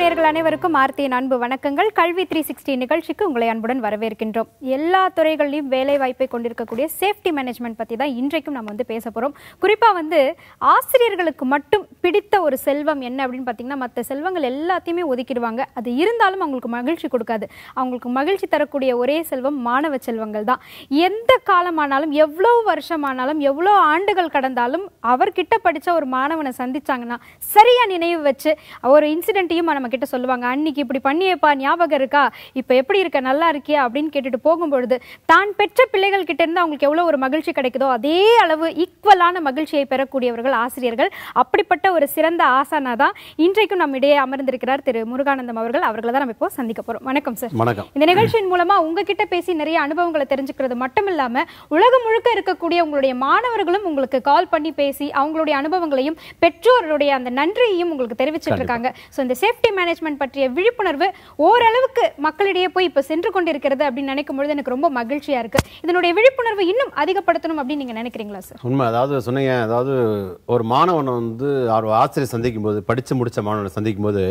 நேர்கள் அனைவருக்கும் ஆர்த்தியின் அன்பு வணக்கங்கள் கல்வி த்ரீ சிக்ஸ்டி நிகழ்ச்சிக்கு உங்களை அன்புடன் வரவேற்கின்றோம் எல்லா துறைகளிலும் வேலை வாய்ப்பை கொண்டிருக்கக்கூடிய சேஃப்டி மேனேஜ்மெண்ட் பற்றி தான் இன்றைக்கும் நம்ம வந்து பேச போகிறோம் குறிப்பாக வந்து ஆசிரியர்களுக்கு மட்டும் பிடித்த ஒரு செல்வம் என்ன அப்படின்னு பார்த்தீங்கன்னா மற்ற செல்வங்கள் எல்லாத்தையுமே ஒதுக்கிடுவாங்க அது இருந்தாலும் அவங்களுக்கு மகிழ்ச்சி கொடுக்காது அவங்களுக்கு மகிழ்ச்சி தரக்கூடிய ஒரே செல்வம் மாணவ செல்வங்கள் தான் எந்த காலமானாலும் எவ்வளோ வருஷமானாலும் எவ்வளோ ஆண்டுகள் கடந்தாலும் அவர்கிட்ட படிச்ச ஒரு மாணவனை சந்திச்சாங்கன்னா சரியா நினைவு வச்சு ஒரு இன்சிடென்ட்டையும் நம்ம கிட்ட சொல்லுவாங்க அன்னைக்கு இப்படி பண்ணியேப்பா ஞாபகம் இருக்கா இப்போ எப்படி இருக்க நல்லா இருக்கியா அப்படின்னு கேட்டுட்டு போகும்பொழுது தான் பெற்ற பிள்ளைகள் கிட்ட இருந்து அவங்களுக்கு எவ்வளோ ஒரு மகிழ்ச்சி கிடைக்குதோ அதே அளவு ஈக்குவலான மகிழ்ச்சியை பெறக்கூடியவர்கள் ஆசிரியர்கள் அப்படிப்பட்ட ஒரு சிறந்த ஆசானா தான் இன்றைக்கும் நம்ம இடையே அமர்ந்திருக்கிறார் திரு முருகானந்தம் அவர்கள் அவர்களை தான் நம்ம இப்போ சந்திக்க போறோம் வணக்கம் சார் வணக்கம் இந்த நிகழ்ச்சியின் மூலமா உங்ககிட்ட பேசி நிறைய அனுபவங்களை தெரிஞ்சுக்கிறது மட்டும் இல்லாம உலகம் முழுக்க இருக்கக்கூடிய உங்களுடைய மாணவர்களும் உங்களுக்கு கால் பண்ணி பேசி அவங்களுடைய அனுபவங்களையும் பெற்றோருடைய அந்த நன்றியையும் உங்களுக்கு தெரிவிச்சிட்டு இருக்காங்க சோ இந்த சேஃப்டி மேனேஜ்மெண்ட் பற்றிய விழிப்புணர்வு ஓரளவுக்கு மக்களிடையே போய் இப்ப சென்று கொண்டிருக்கிறது அப்படின்னு நினைக்கும் பொழுது எனக்கு ரொம்ப மகிழ்ச்சியா இருக்கு இதனுடைய விழிப்புணர்வு இன்னும் அதிகப்படுத்தணும் அப்படின்னு நீங்க நினைக்கிறீங்களா சார் உண்மை அதாவது சொன்னீங்க அதாவது ஒரு மாணவனை வந்து அவர் ஆசிரியர் சந்திக்கும் போது படித்து முடித்த மாணவனை சந்திக்கும் போது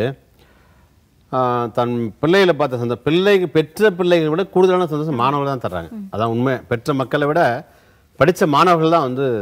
ஆஹ், தன் பிள்ளைகளை பார்த்த சந்த பிள்ளைக்கு பெற்ற பிள்ளைகளை விட கூடுதலான சந்தோஷம் மாணவர்கள் தான் தர்றாங்க அதான் உண்மை பெற்ற மக்களை விட படித்த மாணவர்கள் தான் வந்து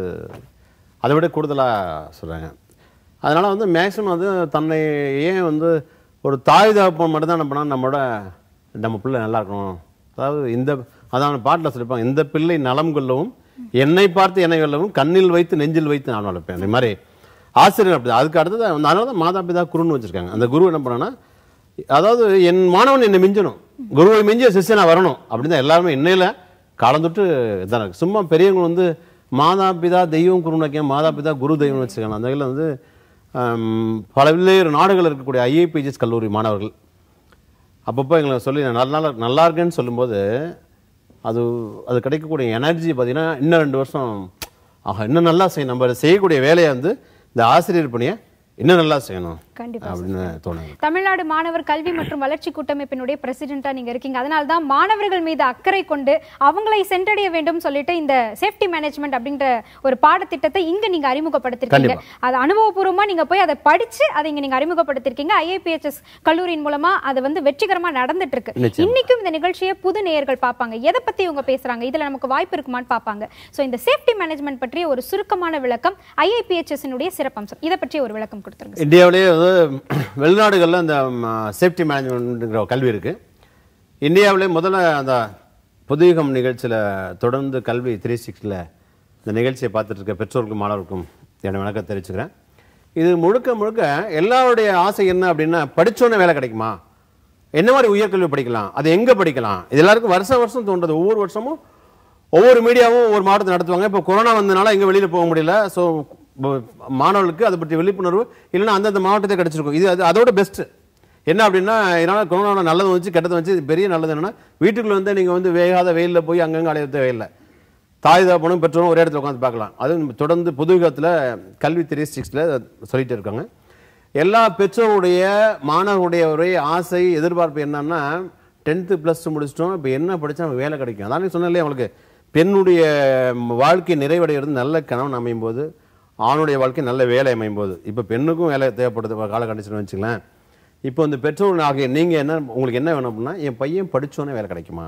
அதை விட கூடுதலாக சொல்கிறாங்க அதனால் வந்து மேக்ஸிமம் வந்து தன்னை ஏன் வந்து ஒரு தாய் தகப்பன் மட்டும் தான் என்ன பண்ணால் நம்மளோட நம்ம பிள்ளை நல்லா இருக்கணும் அதாவது இந்த அதான் பாட்டில் சொல்லியிருப்பாங்க இந்த பிள்ளை நலம் கொள்ளவும் என்னை பார்த்து என்னை கொள்ளவும் கண்ணில் வைத்து நெஞ்சில் வைத்து நான் வளர்ப்பேன் இந்த மாதிரி ஆசிரியர் அப்படி அதுக்கு அடுத்தது அதனால தான் மாதா பிதா குருன்னு வச்சிருக்காங்க அந்த குரு என்ன பண்ணான்னா அதாவது என் மாணவன் என்னை மிஞ்சணும் குருவை மிஞ்சிய சிஷ்யனா வரணும் அப்படின்னு தான் எல்லாருமே இன்னையில காலந்தொட்டு இதான் இருக்கு சும்மா பெரியவங்க வந்து மாதா பிதா தெய்வம் குருன்னு மாதா பிதா குரு தெய்வம்னு வச்சிருக்காங்க அந்த வகையில் வந்து ஆம், பல்வேறு நாடுகளில் இருக்கக்கூடிய ஐஏபிஜிஎஸ் கல்லூரி மாணவர்கள் அப்பப்போ எங்களை சொல்லி நான் நல்லா நல்லா இருக்கேன்னு சொல்லும்போது அது அது கிடைக்கக்கூடிய எனர்ஜி பார்த்தீங்கன்னா இன்னும் ரெண்டு வருஷம் ஆஹா இன்னும் நல்லா செய்யணும் நம்ம செய்யக்கூடிய வேலையை வந்து இந்த ஆசிரியர் பணியை இன்னும் நல்லா செய்யணும் கண்டிப்பா அப்படின்னு தோணுது தமிழ்நாடு மாணவர் கல்வி மற்றும் வளர்ச்சி கூட்டமைப்பினுடைய பிரசிடென்ட்டா நீங்க இருக்கீங்க அதனால தான் மாணவர்கள் மீது அக்கறை கொண்டு அவங்களை சென்றடைய வேண்டும் சொல்லிட்டு இந்த சேஃப்டி மேனேஜ்மெண்ட் அப்படின்ற ஒரு பாடத்திட்டத்தை இங்க நீங்க அறிமுகப்படுத்திருக்கீங்க அது அனுபவபூர்வமா நீங்க போய் அதை படிச்சு அதை இங்க நீங்க அறிமுகப்படுத்திருக்கீங்க ஐஏபிஎச்எஸ் கல்லூரியின் மூலமா அது வந்து வெற்றிகரமா நடந்துட்டு இருக்கு நிச்சயமா. இன்னைக்கும் இந்த நிகழ்ச்சியை புது நேயர்கள் பார்ப்பாங்க எதை பத்தி இவங்க பேசுறாங்க இதுல நமக்கு வாய்ப்பு இருக்குமான்னு பார்ப்பாங்க சோ இந்த சேஃப்டி மேனேஜ்மெண்ட் பற்றிய ஒரு சுருக்கமான விளக்கம் ஐஏபிஎச்எஸ் சிறப்பம்சம் இதை பற்றிய ஒரு விளக்கம் கொடுத்துருங்க இந்தியாவிலேயே வந்து வெளிநாடுகளில் இந்த சேஃப்டி மேனேஜ்மெண்ட்டுங்கிற கல்வி இருக்கு இந்தியாவிலே முதல்ல அந்த புதுயுகம் நிகழ்ச்சியில் தொடர்ந்து கல்வி த்ரீ சிக்ஸ்டியில் இந்த நிகழ்ச்சியை பார்த்துட்டு இருக்க பெற்றோருக்கும் மாணவருக்கும் என்னோட வணக்கம் தெரிவிச்சுக்கிறேன் இது முழுக்க முழுக்க எல்லாருடைய ஆசை என்ன அப்படின்னா படிச்சோன்னே வேலை கிடைக்குமா என்ன மாதிரி உயர்கல்வி படிக்கலாம் அது எங்கே படிக்கலாம் இது எல்லாருக்கும் வருஷம் வருஷம் தோன்றது ஒவ்வொரு வருஷமும் ஒவ்வொரு மீடியாவும் ஒவ்வொரு மாவட்டத்தில் நடத்துவாங்க இப்போ கொரோனா வந்தனால எங்கே வெளியில் போக முடியல ஸோ மாணவர்களுக்கு அதை பற்றி விழிப்புணர்வு இல்லைன்னா அந்தந்த மாவட்டத்தை கிடைச்சிருக்கும் இது அது அதோட பெஸ்ட்டு என்ன அப்படின்னா இதனால் கொரோனாவில் நல்லது வந்துச்சு கெட்டது வந்துச்சு பெரிய நல்லது என்னன்னா வீட்டுக்குள்ள வந்து நீங்கள் வந்து வேகாத வெயிலில் போய் அங்கங்கே அலைய தேவையில்லை தாய் தகப்பனும் பெற்றோரும் ஒரே இடத்துல உட்காந்து பார்க்கலாம் அது தொடர்ந்து புதுயுகத்தில் கல்வி த்ரீ சிக்ஸில் சொல்லிட்டு இருக்காங்க எல்லா பெற்றோருடைய மாணவருடைய ஒரே ஆசை எதிர்பார்ப்பு என்னன்னா டென்த்து ப்ளஸ் முடிச்சிட்டோம் இப்போ என்ன படிச்சா நமக்கு வேலை கிடைக்கும் அதான் சொன்னேன் இல்லையா அவங்களுக்கு பெண்ணுடைய வாழ்க்கை நிறைவடைகிறது நல்ல கணவன் அமையும் போது ஆணுடைய வாழ்க்கை நல்ல வேலை அமையும் போது இப்போ பெண்ணுக்கும் வேலை தேவைப்படுது காலகட்டத்தில் வச்சுக்கலாம் இப்போ இந்த பெற்றோர் ஆகிய நீங்கள் என்ன உங்களுக்கு என்ன வேணும் அப்படின்னா என் பையன் படிச்சோன்னே வேலை கிடைக்குமா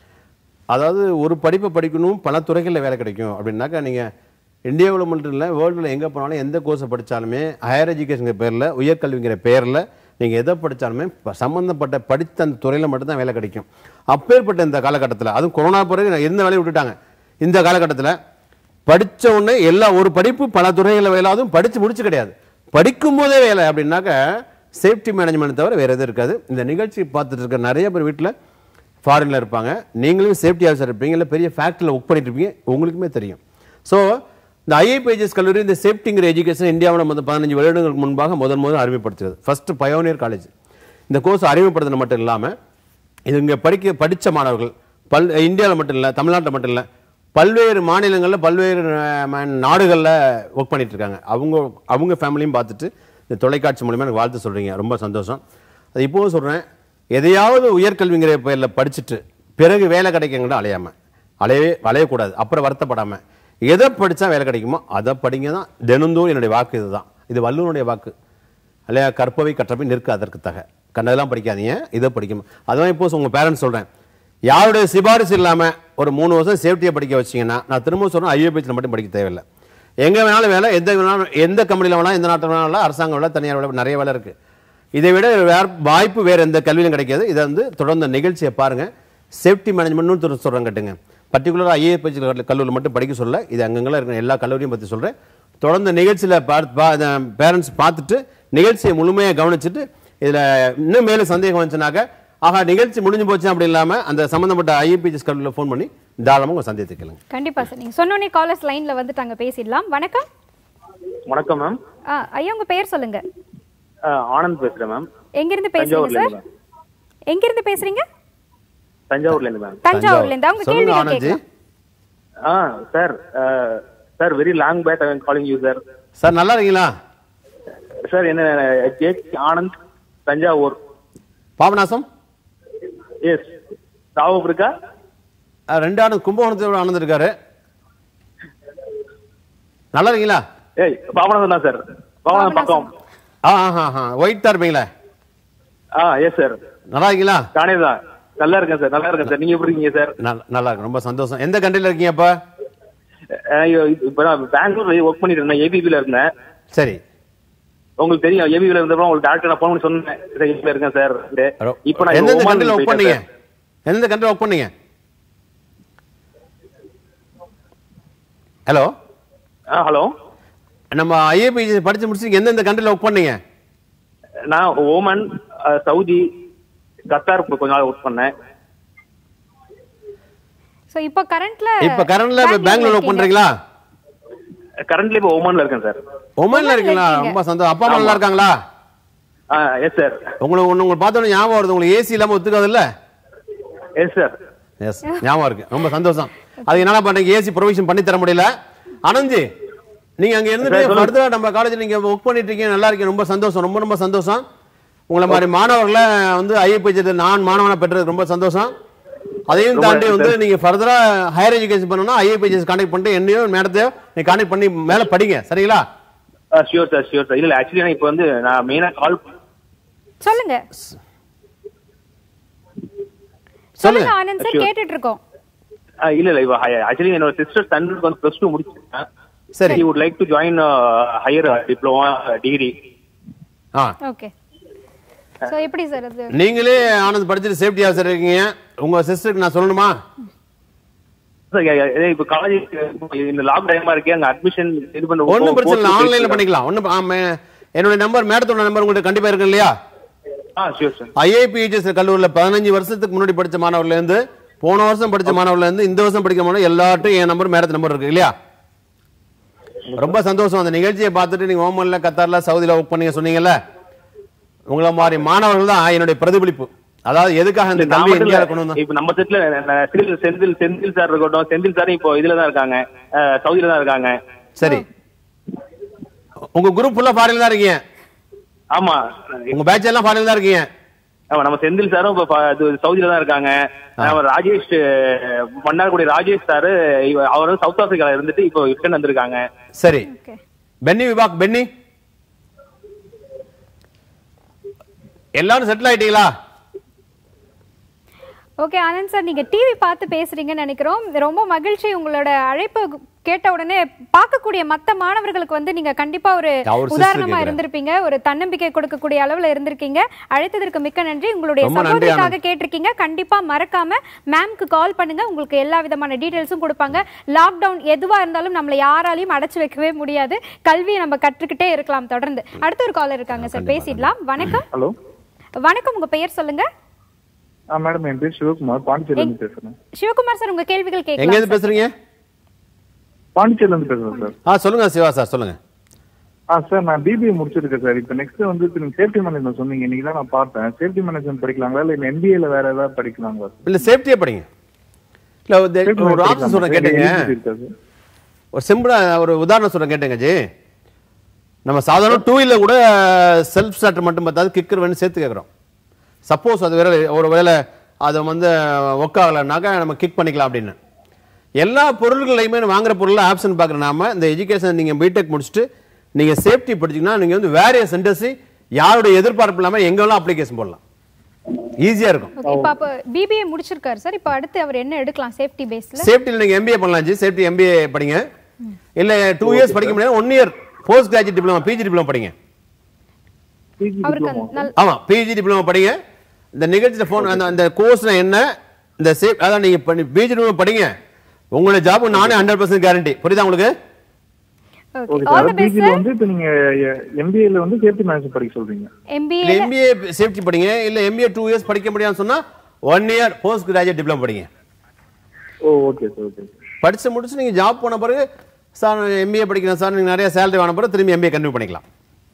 அதாவது ஒரு படிப்பை படிக்கணும் பல துறைகளில் வேலை கிடைக்கும் அப்படின்னாக்கா நீங்கள் இந்தியாவில் மட்டும் இல்லை வேர்ல்டில் எங்கே போனாலும் எந்த கோர்ஸை படித்தாலுமே ஹையர் எஜுகேஷனுங்கிற பேரில் உயர்கல்விங்கிற பேரில் நீங்கள் எதை படித்தாலுமே ப- சம்பந்தப்பட்ட படித்த அந்த துறையில் மட்டும்தான் வேலை கிடைக்கும் அப்பேற்பட்ட இந்த காலகட்டத்தில் அதுவும் கொரோனா பிறகு நான் இருந்த வேலையை விட்டுட்டாங்க இந்த காலகட்டத்தில் படிச்ச உடனே எல்லா ஒரு படிப்பு பல துறைகளில் வேலை அதுவும் படித்து முடிச்சு கிடையாது படிக்கும் போதே வேலை அப்படின்னாக்கா சேஃப்டி மேனேஜ்மெண்ட் தவிர வேறு எதுவும் இருக்காது இந்த நிகழ்ச்சி பார்த்துட்டு இருக்க நிறைய பேர் வீட்டில் ஃபாரினில் இருப்பாங்க நீங்களும் சேஃப்டி ஆஃபீஸர் இருப்பீங்க இல்லை பெரிய ஃபேக்ட்ரியில் ஒர்க் பண்ணிட்டு இருப்பீங்க உங்களுக்குமே தெரியும் ஸோ இந்த ஐஏபிஎஸ் கல்லூரி இந்த சேஃப்டிங்கிற எஜுகேஷன் இந்தியாவில் மொத்தம் பதினஞ்சு வருடங்களுக்கு முன்பாக முதன் முதல் அறிமுகப்படுத்துகிறது ஃபர்ஸ்ட் பயோனியர் காலேஜ் இந்த கோர்ஸ் அறிமுகப்படுத்தின மட்டும் இல்லாமல் இது இங்கே படிக்க படித்த மாணவர்கள் பல் இந்தியாவில் மட்டும் இல்லை தமிழ்நாட்டில் மட்டும் இல்லை பல்வேறு மாநிலங்களில் பல்வேறு நாடுகளில் ஒர்க் பண்ணிட்டு இருக்காங்க அவங்க அவங்க ஃபேமிலியும் பார்த்துட்டு இந்த தொலைக்காட்சி மூலிமா எனக்கு வாழ்த்து சொல்கிறீங்க ரொம்ப சந்தோஷம் அது இப்போவும் சொல்கிறேன் எதையாவது உயர்கல்விங்கிற பேரில் படிச்சுட்டு பிறகு வேலை கிடைக்குங்கிட்ட அலையாமல் அலையவே அலையக்கூடாது அப்புறம் வருத்தப்படாமல் எதை படித்தா வேலை கிடைக்குமோ அதை படிங்க தான் தினந்தோறும் என்னுடைய வாக்கு இதுதான் இது வள்ளுவனுடைய வாக்கு இல்லையா கற்பவை கற்றவை நிற்க அதற்கு தக கண்டதெல்லாம் படிக்காதீங்க இதை படிக்கணும் அதுதான் இப்போ உங்கள் பேரண்ட்ஸ் சொல்கிறேன் யாருடைய சிபாரிசு இல்லாமல் ஒரு மூணு வருஷம் சேஃப்டியை படிக்க வச்சீங்கன்னா நான் திரும்ப சொல்கிறேன் ஐஏபிஎச்சில் மட்டும் படிக்க தேவையில்லை எங்கே வேணாலும் வேலை எந்த வேணாலும் எந்த கம்பெனியில் வேணாலும் எந்த நாட்டில் வேணாலும் அரசாங்க வேலை தனியார் வேலை நிறைய வேலை இருக்குது இதை விட வேற வாய்ப்பு வேறு எந்த கல்வியிலும் கிடைக்காது இதை வந்து தொடர்ந்து நிகழ்ச்சியை பாருங்கள் சேஃப்டி மேனேஜ்மெண்ட்னு சொல்கிறேன் கேட்டுங்க பர்டிகுலராக ஐஏபிஎச் கல்லூரியில் மட்டும் படிக்க சொல்ல இது அங்கங்கெல்லாம் இருக்கிற எல்லா கல்லூரியும் பற்றி சொல்கிறேன் தொடர்ந்து நிகழ்ச்சியில் பார்த்து பேரண்ட்ஸ் பார்த்துட்டு நிகழ்ச்சியை முழுமையாக கவனிச்சுட்டு இதில் இன்னும் மேலும் சந்தேகம் வந்துச்சுனாக்க ஆகா நிகழ்ச்சி முடிஞ்சு போச்சு அப்படி இல்லாமல் அந்த சம்மந்தப்பட்ட ஐஏபிஎஸ் கல்லூரியில் ஃபோன் பண்ணி தாராளமாக உங்கள் சந்தேகத்தை கேளுங்க கண்டிப்பா சார் நீங்க சொன்னோடனே காலர்ஸ் லைன்ல வந்துட்டாங்க பேசிடலாம் வணக்கம் வணக்கம் மேம் ஆ, ஐயா உங்க பேர் சொல்லுங்க ஆனந்த் பேசுறேன் மேம் எங்கிருந்து பேசுறீங்க தஞ்சாவூர்ல சார் இருந்து எங்கிருந்து பேசுறீங்க தஞ்சாவூர்ல இருந்து மேம் தஞ்சாவூர்ல இருந்து அவங்க சொல்லுங்க கேள்வி ஆனந்த்ஜி கேட்கலாம் ஆ sir sir very long back I calling you sir sir நல்லா இருக்கீங்களா சார் என்ன ஜே ஆனந்த் தஞ்சாவூர் பாபநாசம் எஸ் ஞாபகம் இருக்கா அஹ், ரெண்டு ஆனந்த் கும்பகோணத்தில் ஆனந்த் இருக்காரு நல்லா இருக்கீங்களா ஏய் பாபநாதன் தான் சார் பாபநாதன் பக்கம் ஆ ஆ ஆ ஒயிட் தான் இருப்பீங்களே ஆ எஸ் சார் நல்லா இருக்கீங்களா நானே தான் நல்லா இருக்கேன் சார் நல்லா இருக்கேன் சார் நீங்க எப்படி இருக்கீங்க சார் நல்- நல்லா இருக்கு ரொம்ப சந்தோஷம் எந்த கண்ட்ரியில் இருக்கீங்க இப்போ இப்போ நான் பெங்களூர் ஒர்க் பண்ணிட்டு இருந்தேன் ஏபிபில இருந்தேன் சரி உங்களுக்கு தெரியும் ஏபிபில இருந்தப்போ உங்களுக்கு டேரக்டர் நான் ஃபோன் பண்ணி சொன்னேன் சார் ஏபிபில இருக்கேன் சார் இப்போ நான் எந்தெந்த ஒமானுக்கு கண்ட்ரியில் ஒர்க் போயிட்டேன் பண்ணீங்க எந்தெந்த கண்ட்ரியில் ஒர்க் பண்ணீங்க ஹலோ ஆ ஹலோ நம்ம ஐஏபி படிச்சு முடிச்சு எந்தெந்த கண்ட்ரியில் ஒர்க் பண்ணீங்க நான் ஓமன் அஹ், சவுதி கத்தார் கொஞ்ச நாள் ஒர்க் பண்ணேன் சோ இப்போ கரண்ட்ல இப்போ கரண்ட்ல பெங்களூர் ஒர்க் பண்றீங்களா கரண்ட்லி இப்போ ஓமன்ல இருக்கேன் சார் ஒமன்ல இருக்கீங்களா இருக்கீங்க. ரொம்ப சந்தோஷம் அப்பா அம்மா நல்லா இருக்காங்களா ஆ எஸ் சார் உங்களுக்கு ஒன்று உங்களுக்கு பார்த்தோன்னே ஞாபகம் வருது உங்களுக்கு ஏசி இல்லாமல் ஒத்துக்காது இல்ல எஸ் சார் எஸ் ஞாபகம் இருக்கு ரொம்ப சந்தோஷம் அது என்னடா பண்றீங்க ஏசி ப்ரொவிஷன் பண்ணி தர முடியல அனந்தி நீங்க அங்க இருந்துட்டு ஃபர்தரா நம்ம காலேஜ் நீங்க ஒர்க் பண்ணிட்டு இருக்கீங்க நல்லா இருக்கீங்க ரொம்ப சந்தோஷம் ரொம்ப ரொம்ப சந்தோஷம் உங்களை மாதிரி மாணவர்களை வந்து ஐஏபிஜி நான் மாணவனா பெற்றது ரொம்ப சந்தோஷம் அதையும் தாண்டி வந்து நீங்க ஃபர்தரா ஹையர் எஜுகேஷன் பண்ணணும்னா ஐஏபிஜிஎஸ் கான்டாக்ட் பண்ணிட்டு என்னையோ மேடத்தையோ நீங்க கான்டாக்ட் பண்ணி மேல படிங்க சரிங்களா ஷியோர் சார் ஷியோர் சார் இல்ல ஆக்சுவலி நான் இப்போ வந்து நான் மெயினா கால் சொல்லுங்க சொல்லுங்க ஆனந்த் சார் கேட்டுட்டு இருக்கோம் இல்ல இல்ல இப்போ ஆக்சுவலி என்னோட சிஸ்டர் சன்னுக்கு வந்து பிளஸ் டூ முடிச்சிருக்கேன் சரி would like to join higher diploma degree ah okay so எப்படி சார் அது நீங்களே ஆனந்த் படிச்சுட்டு சேஃப்டி ஆஃபீஸர் இருக்கீங்க உங்க சிஸ்டருக்கு நான் சொல்லணுமா இப்போ காலேஜ் இந்த லாக் டைமா இருக்கே அங்க அட்மிஷன் இது பண்ண ஒன்றும் பிரச்சனை இல்லை ஆன்லைன்ல பண்ணிக்கலாம் ஒன்றும் என்னுடைய நம்பர் மேடத்தோட நம்பர் உங்கள்கிட்ட கண்டிப்பா இருக்கு இல்லையா ஆ ஷியோர் சார் ஐஏபிஹெச்எஸ் கல்லூரியில் பதினஞ்சு வருஷத்துக்கு முன்னாடி படிச்ச மாணவர்ல இருந்து போன வருஷம் படிச்ச மாணவர்ல இருந்து இந்த வருஷம் படிக்கிற மாணவர் எல்லார்ட்டும் என் நம்பர் மேடத்து நம்பர் இருக்கு இல்லையா ரொம்ப சந்தோஷம் அந்த நிகழ்ச்சியை பார்த்துட்டு நீங்க ஓமன்ல கத்தார்ல சவுதியில ஒர்க் பண்ணீங்க சொன்னீங்கல்ல உங்களை மாதிரி மாணவர்கள் தான் என்னுடைய பிரதிபலிப்பு அதாவது எதுக்காக இந்த நான் கல்வி மட்டும் இந்தியாவில் இல்ல, கொண்டு வந்தோம் இப்ப நம்ம செட்ல செந்தில் செந்தில் செந்தில் சார் இருக்கட்டும் செந்தில் சார் இப்போ இதுல தான் இருக்காங்க அஹ், சவுதியில தான் இருக்காங்க சரி உங்க குரூப் ஃபுல்லா ஃபாரின்ல தான் இருக்கீங்க ஆமா உங்க பேட்ச் எல்லாம் ஃபாரின்ல தான் இருக்கீங்க ஆமா நம்ம செந்தில் சாரும் இப்ப ப- இது சவுதியில தான் இருக்காங்க நம்ம ராஜேஷ் அஹ், மன்னார்குடி ராஜேஷ் சார் அவர் வந்து சவுத் ஆப்பிரிக்கால இருந்துட்டு இப்போ ரிட்டர்ன் வந்திருக்காங்க சரி ஓகே பென்னி விபாக் பென்னி எல்லாரும் செட்டில் ஆயிட்டீங்களா ஓகே ஆனந்த் சார் நீங்க டிவி பார்த்து பேசுறீங்கன்னு நினைக்கிறோம் ரொம்ப மகிழ்ச்சி உங்களோட அழைப்பு கேட்ட உடனே பார்க்கக்கூடிய மத்த மாணவர்களுக்கு வந்து நீங்க கண்டிப்பா ஒரு அவர் sister உதாரணமா கேக்குறாரு. இருந்திருப்பீங்க ஒரு தன்னம்பிக்கை கொடுக்கக்கூடிய அளவுல இருந்திருக்கீங்க அழைத்ததற்கு மிக்க நன்றி உங்களுடைய ரொம்ப நன்றி, சகோதரிக்காக கேட்டிருக்கீங்க கண்டிப்பா மறக்காம மேம்க்கு கால் பண்ணுங்க உங்களுக்கு எல்லா விதமான டீடைல்ஸும் கொடுப்பாங்க லாக்டவுன் எதுவா இருந்தாலும் நம்மள யாராலையும் அடைச்சு வைக்கவே முடியாது கல்வியை நம்ம கற்றுக்கிட்டே இருக்கலாம் தொடர்ந்து அடுத்த ஒரு காலர் இருக்காங்க சார் பேசிடலாம் வணக்கம் ஹலோ வணக்கம் உங்க பெயர் சொல்லுங்க ஆ மேடம் என் பேர் சிவகுமார் பாண்டிச்சேரியிலேருந்து பேசுறேன் சிவகுமார் சார் உங்க கேள்விகள் எங்க கேட்கலாம் இருந்து பேசுறீங்க பாண்டிச்சேரியிலேருந்து பேசுறேன் சார் ஆ சொல்லுங்க சிவா சார் சொல்லுங்க ஆ சார் நான் பிபிஏ முடிச்சிருக்கேன் சார் இப்போ நெக்ஸ்ட் வந்து இப்போ நீங்க சேஃப்டி மேனேஜ்மெண்ட் சொன்னீங்க இன்னைக்கு தான் நான் பார்த்தேன் சேஃப்டி மேனேஜ்மெண்ட் படிக்கலாங்களா இல்லை எம்பிஏல வேற ஏதாவது படிக்கலாங்களா இல்ல சேஃப்டியே படிங்க இல்ல ஒரு- ஒரு ஆப்ஷன் சொல்றேன் கேட்டுங்க ஒரு சிம்பிளா ஒரு உதாரணம் சொல்றேன் கேட்டுங்க ஜி நம்ம சாதாரண டூ வீலர் கூட செல்ஃப் ஸ்டார்டர் மட்டும் பார்த்தாது கிக்கர் வேணும் சேர்த்து கேட்குறோம் சப்போஸ் அது வேற ஒரு வேளை அதை வந்து ஒர்க் ஆகலைனாக்கா நம்ம கிக் பண்ணிக்கலாம் அப்படின்னு எல்லா பொருள்களையுமே வாங்குற பொருளில் ஆப்ஷன் பார்க்குற நாம இந்த எஜுகேஷன் நீங்கள் பிடெக் முடிச்சுட்டு நீங்கள் சேஃப்டி படிச்சீங்கன்னா நீங்கள் வந்து வேரியஸ் இண்டஸ்ட்ரி யாருடைய எதிர்பார்ப்பு இல்லாம எங்க வேணாலும் அப்ளிகேஷன் போடலாம் ஈஸியா இருக்கும் ஓகே இப்போ அப்போ பிபிஏ முடிச்சிருக்காரு சார் இப்போ அடுத்து அவர் என்ன எடுக்கலாம் சேஃப்டி பேஸ்ல சேஃப்டியில் நீங்க எம்பிஏ பண்ணலாம் ஜி சேஃப்டி எம்பிஏ படிங்க இல்ல டூ இயர்ஸ் படிக்க முடியாது one year post graduate diploma PG diploma படிங்க பிஜி அவருக்கு டிப்ளமோ அந்த நல் ஆமா பிஜி டிப்ளமா படிங்க இந்த நிகழ்ச்சியில போன் அந்த அந்த கோர்ஸ்னா என்ன இந்த சேஃப் அதான் நீங்க பிஜி டிப்ளமா படிங்க உங்களோட ஜாப் நானே ஹண்ட்ரட் பர்சன்ட் கேரண்டி புரியுதா உங்களுக்கு okay okay all the sir best பிஜில வந்து இப்போ நீங்க எம்பிஏல வந்து சேஃப்டி மேனேஜ்மெண்ட் படிக்க சொல்றீங்க எம்பிஏ இல்ல எம்பிஏ சேஃப்டி படிங்க இல்ல எம்பிஏ டூ இயர்ஸ் படிக்க முடியாதுன்னு சொன்னா one year post graduate diploma படிங்க ஓ ஓகே சார் ஓகே சார் படிச்சு முடிச்சு நீங்க ஜாப் போன பிறகு சார் எம்பிஏ படிக்கிறேன் சார் நீங்க நிறைய சேலரி வாங்கின பிறகு திரும்பி எம்பிஏ கண்டினியூ பண்ணிக்கலாம்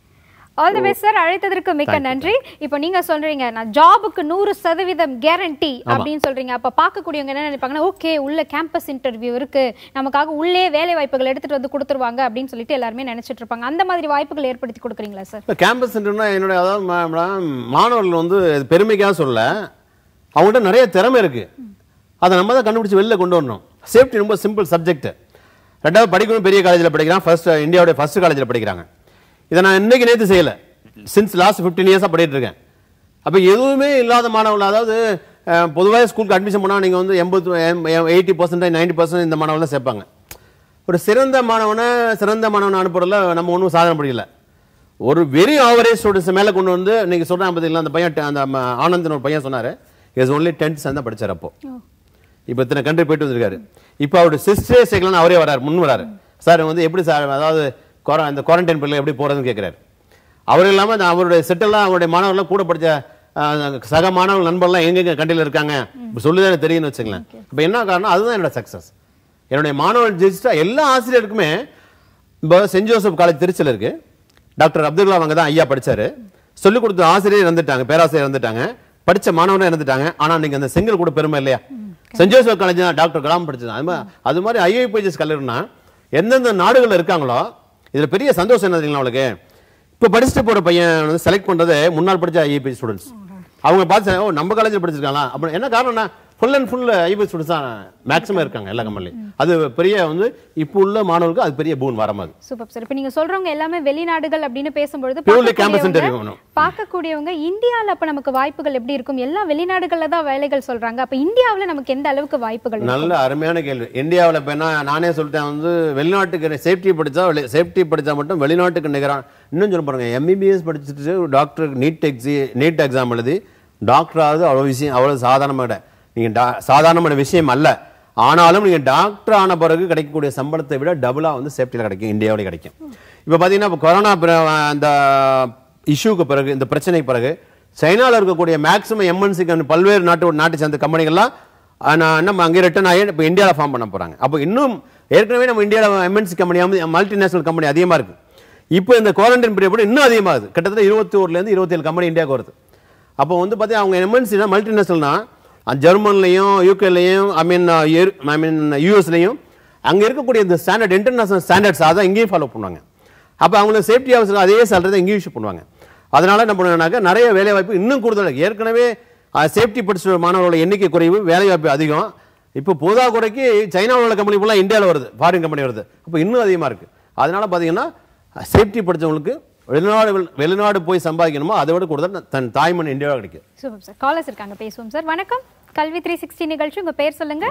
ஆல் தி பெஸ்ட் சார் அழைத்ததற்கு மிக்க நன்றி இப்போ நீங்க சொல்றீங்க நான் ஜாபுக்கு நூறு சதவீதம் கேரண்டி அப்படின்னு சொல்றீங்க அப்ப பார்க்கக்கூடியவங்க என்ன நினைப்பாங்கன்னா ஓகே உள்ள கேம்பஸ் இன்டர்வியூ இருக்கு நமக்காக உள்ளே வேலை வாய்ப்புகள் எடுத்துட்டு வந்து கொடுத்துருவாங்க அப்படின்னு சொல்லிட்டு எல்லாருமே நினைச்சிட்டு இருப்பாங்க அந்த மாதிரி வாய்ப்புகள் ஏற்படுத்தி கொடுக்குறீங்களா சார் இப்போ கேம்பஸ் சென்டர்னா என்னுடைய அதாவது மா- மேடம், மாணவர்கள் வந்து இது பெருமைக்காக சொல்ல அவங்கள்ட்ட நிறைய திறமை இருக்கு அதை நம்ம தான் கண்டுபிடிச்சு வெளில கொண்டு வரணும் சேஃப்டி ரொம்ப சிம்பிள் சப்ஜெக்ட் ரெண்டாவது படிக்கணும் பெரிய காலேஜில் படிக்கிறான் ஃபர்ஸ்ட் இந்தியாவுடைய ஃபர்ஸ்ட் காலேஜில் படிக்கிறாங்க இதை நான் இன்னைக்கு நேற்று செய்யலை சின்ஸ் லாஸ்ட் ஃபிஃப்டீன் இயர்ஸாக படிட்டு இருக்கேன் அப்போ எதுவுமே இல்லாத மாணவர்கள் அதாவது பொதுவாக ஸ்கூலுக்கு அட்மிஷன் பண்ணால் நீங்கள் வந்து எண்பது எயிட்டி பர்சன்ட் நைன்டி பர்சன்ட் இந்த மாணவர்கள் தான் சேர்ப்பாங்க ஒரு சிறந்த மாணவனை சிறந்த மாணவனை அனுப்புறதுல நம்ம ஒன்றும் சாதனை முடியல ஒரு வெரி ஆவரேஜ் ஸ்டூடெண்ட்ஸ் மேலே கொண்டு வந்து நீங்க சொல்கிறேன் பார்த்தீங்களா அந்த பையன் அந்த ம- ஆனந்த்னு ஒரு பையன் சொன்னார் இஸ் ஒன்லி டென்த் தான் படிச்சார் அப்போ இப்போ இத்தனை கண்ட்ரி போயிட்டு வந்திருக்காரு இப்போ அவருடைய சிஸ்டரே சேர்க்கலாம் அவரே வராரு முன் வராரு சார் வந்து எப்படி சார் அதாவது குவா- இந்த குவாரண்டைன் பிள்ளை எப்படி போறதுன்னு கேட்குறாரு அவர் இல்லாமல் அந்த அவருடைய செட்டெல்லாம் அவருடைய மாணவர்கள்லாம் கூட படிச்ச அஹ், சக மாணவர்கள் நண்பர்லாம் எங்கெங்க கண்ட்ரியில் இருக்காங்க இப்போ சொல்லிதான் எனக்கு தெரியும்னு வச்சுங்களேன் இப்போ என்ன காரணம் அதுதான் என்னோட சக்ஸஸ் என்னுடைய மாணவர்கள் ஜெயிச்சிட்டா எல்லா ஆசிரியருக்குமே இப்போ சென்ட் ஜோசப் காலேஜ் திருச்சியில் இருக்கு டாக்டர் அப்துல் கலாம் அங்கே தான் ஐயா படிச்சாரு சொல்லிக் கொடுத்த ஆசிரியர் இறந்துட்டாங்க பேராசிரியர் இறந்துட்டாங்க படிச்ச மாணவனும் இறந்துட்டாங்க ஆனா நீங்க அந்த செங்கல் கூட பெருமை இல்லையா சென்ட் ஜோசப் காலேஜ் தான் டாக்டர் கலாம் படிச்சது அது மாதிரி அது மாதிரி ஐஐபிஜிஎஸ் கல்லூரினா எந்தெந்த நாடுகள்ல இருக்காங்களோ இதுல பெரிய சந்தோஷம் என்ன தெரியுங்களா அவளுக்கு இப்போ படிச்சுட்டு போற பையன் வந்து செலக்ட் பண்றது முன்னாள் படிச்ச ஐஐபி ஸ்டூடெண்ட்ஸ் அவங்க பார்த்து ஓ நம்ம காலேஜில் படிச்சிருக்காங்களா அப்படி என்ன காரணம்னா full and full IP students தான் மேக்ஸிமம் இருக்காங்க எல்லா கம்பெனிலையும் அது பெரிய வந்து இப்போ உள்ள மாணவர்களுக்கு அது பெரிய பூன் வர மாதிரி சூப்பர் சார் இப்போ நீங்க சொல்றவங்க எல்லாமே வெளிநாடுகள் அப்படின்னு பேசும்பொழுது Purely campus பார்க்கக்கூடியவங்க- interview வேணும். பார்க்கக்கூடியவங்க இந்தியால அப்ப நமக்கு வாய்ப்புகள் எப்படி இருக்கும் எல்லாம் வெளிநாடுகள்ல தான் வேலைகள் சொல்றாங்க அப்ப இந்தியாவுல நமக்கு எந்த அளவுக்கு வாய்ப்புகள் இருக்கும்? நல்ல அருமையான கேள்வி இந்தியாவில் இப்போ என்ன நானே சொல்லிட்டேன் வந்து வெளிநாட்டுக்கு சேஃப்டி படித்தா சேஃப்டி படித்தா மட்டும் வெளிநாட்டுக்கு நிகரான இன்னும் சொல்ல பாருங்க எம்பிபிஎஸ் படிச்சுட்டு டாக்டர் நீட் எக்ஸி நீட் எக்ஸாம் எழுதி டாக்டர் ஆகுது அவ்வளோ விஷயம் அவ்வளோ சாதாரணமான நீங்கள் டா சாதாரணமான விஷயம் அல்ல ஆனாலும் நீங்கள் டாக்டர் ஆன பிறகு கிடைக்கக்கூடிய சம்பளத்தை விட டபுளாக வந்து சேஃப்டியில் கிடைக்கும் இந்தியாவிலே கிடைக்கும் இப்போ பார்த்தீங்கன்னா இப்போ கொரோனா பிற- அந்த இஷ்யூக்கு பிறகு இந்த பிரச்சனைக்கு பிறகு சைனாவில் இருக்கக்கூடிய மேக்ஸிமம் எம்என்சி பல்வேறு நாட்டு நாட்டை சேர்ந்த கம்பெனிகள்லாம் ஆ, நான் நம்ம அங்கே ரிட்டர்ன் ஆகி இப்போ இந்தியாவில் ஃபார்ம் பண்ண போகிறாங்க அப்போ இன்னும் ஏற்கனவே நம்ம இந்தியாவில் எம்என்சி கம்பெனி மல்டிநேஷனல் கம்பெனி அதிகமாக இருக்கு இப்போ இந்த குவாரண்டைன் பீரியட் இன்னும் அதிகமாகுது கிட்டத்தட்ட இருபத்தி ஊர்லேருந்து இருபத்தேழு கம்பெனி இந்தியாவுக்கு வருது அப்போ வந்து பார்த்தீங்கன்னா அவங்க எம்என்சினா மல்டிநேஷனல்னா ஜெர்மன்லையும் யூகேலையும் ஐ மீன் ஐ மீன் யூஎஸ்லையும் அங்கே இருக்கக்கூடிய இந்த ஸ்டாண்டர்ட் இன்டர்நேஷனல் ஸ்டாண்டர்ட்ஸ் அதான் இங்கேயும் ஃபாலோ பண்ணுவாங்க அப்போ அவங்களுக்கு சேஃப்டி ஆஃபீஸர் அதே சேலரி தான் இங்கேயும் issue பண்ணுவாங்க அதனால என்ன பண்ணுவாங்கனாக்கா நிறைய வேலை வாய்ப்பு இன்னும் கூடுதல் ஏற்கனவே சேஃப்டி படிச்ச மாணவர்களோட எண்ணிக்கை குறைவு வேலை வாய்ப்பு அதிகம் இப்போ போதாக்குறைக்கு சைனாவில் உள்ள கம்பெனி ஃபுல்லாக இந்தியாவில் வருது ஃபாரின் கம்பெனி வருது அப்போ இன்னும் அதிகமாக இருக்குது அதனால பார்த்தீங்கன்னா சேஃப்டி படிச்சவங்களுக்கு வெளிநாடு வெளிநாடு போய் சம்பாதிக்கணுமோ அதை விட கூடுதல் தன் தாய்மண் இந்தியாவில் கிடைக்கும் சூப்பர் சார் காலர்ஸ் இருக்காங்க பேசுவோம் சார் வணக்கம் கல்வி த்ரீ சிக்ஸ்டி நிகழ்ச்சி உங்க பேர் சொல்லுங்க